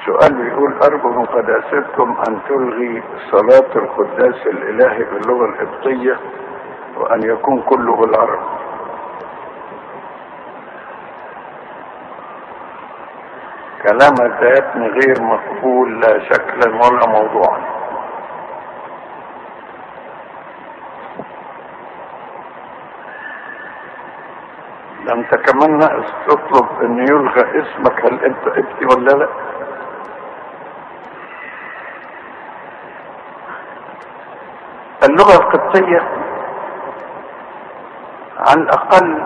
سؤال بيقول أرجو من قداستكم أن تلغي صلاة القداس الإلهي باللغة القبطية وأن يكون كله بالعربي كلام ذاتني غير مقبول لا شكلا ولا موضوعا ده انت كمان ناقص تطلب ان يلغى اسمك هل انت ابتي ولا لا اللغة القبطية على الأقل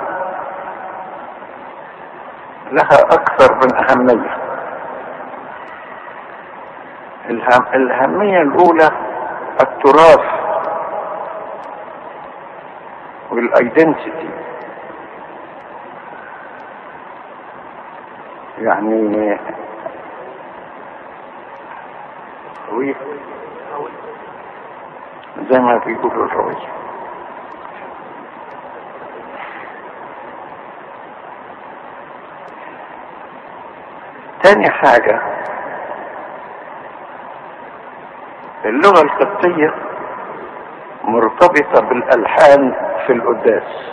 لها أكثر من أهمية الهم الأهمية الأولى التراث والايدنتيتي يعني هوية زي ما بيقولوا الهوية تاني حاجة اللغة القبطية مرتبطة بالألحان في القداس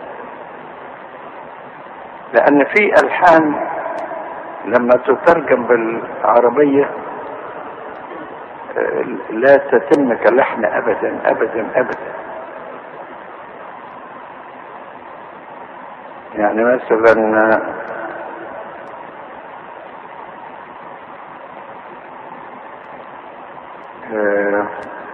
لأن في ألحان لما تترجم بالعربية لا تتم كلحن أبدا أبدا أبدا يعني مثلا آه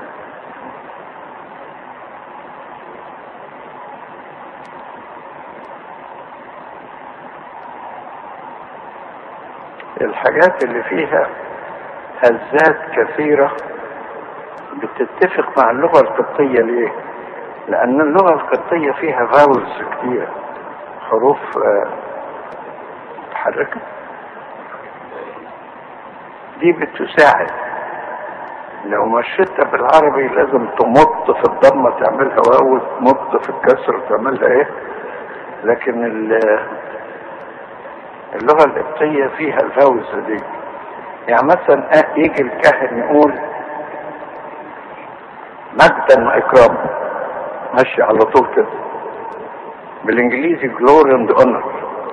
الحاجات اللي فيها هزات كثيرة بتتفق مع اللغة القبطية ليه؟ لأن اللغة القبطية فيها فاولز كتيرة حروف متحركة دي بتساعد لو مشيتها بالعربي لازم تمط في الضمة تعملها واو تمط في الكسر تعملها ايه لكن اللغة القبطية فيها الفوز دي يعني مثلا يجي الكاهن يقول مجدا واكراما ماشي على طول كده بالانجليزي جلوري اند اونر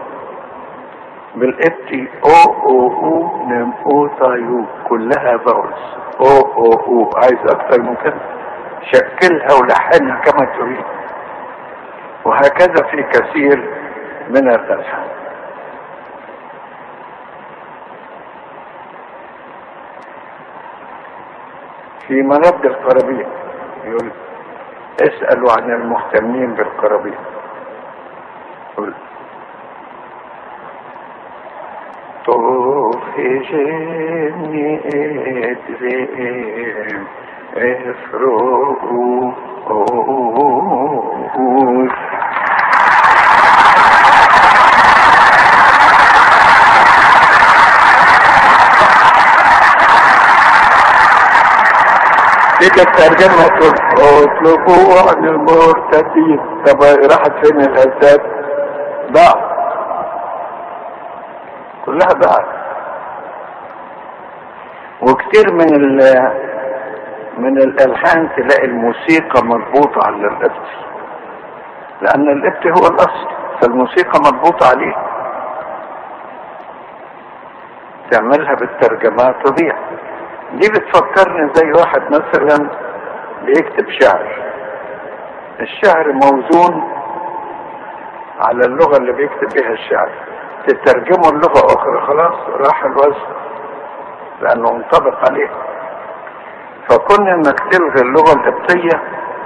بالقبطي او او او نم او تايو كلها فاولز او او او عايز اكتر من كده شكلها ولحنها كما تريد وهكذا في كثير من الالحان في مرد القرابين يقول اسألوا عن المهتمين بالقرابين يقول توفيجني ادريم افرقوا تلك الترجمة اطلبوا عن المرتدين طب راحت فين الهزات ضاع كلها ضاعت وكتير من ال من الالحان تلاقي الموسيقى مربوطة على القبط لان القبط هو الاصل فالموسيقى مربوطة عليه تعملها بالترجمات تضيع دي بتفكرني زي واحد مثلا بيكتب شعر الشعر موزون على اللغة اللي بيكتب بها الشعر تترجمه لغة أخرى خلاص راح الوزن لأنه منطبق عليه فكون إنك تلغي اللغة القبطية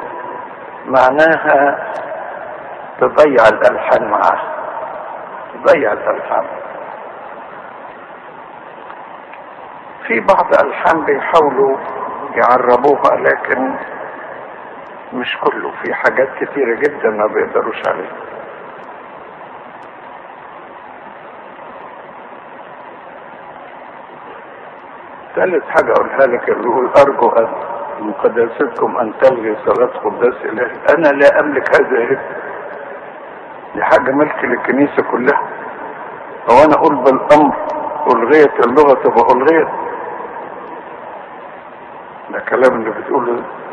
معناها تضيع الألحان معاها تضيع الألحان في بعض الألحان بيحاولوا يعربوها لكن مش كله في حاجات كتيرة جدا ما بيقدروش عليها ثالث حاجة أقولها لك اللي يقول أرجو أن من قداستكم أن تلغي صلاة قداس إلهي أنا لا أملك هذا الهب دي حاجة ملك للكنيسة كلها هو أنا أقول بالأمر ألغيت اللغة تبقى ألغيت ده كلام اللي بتقوله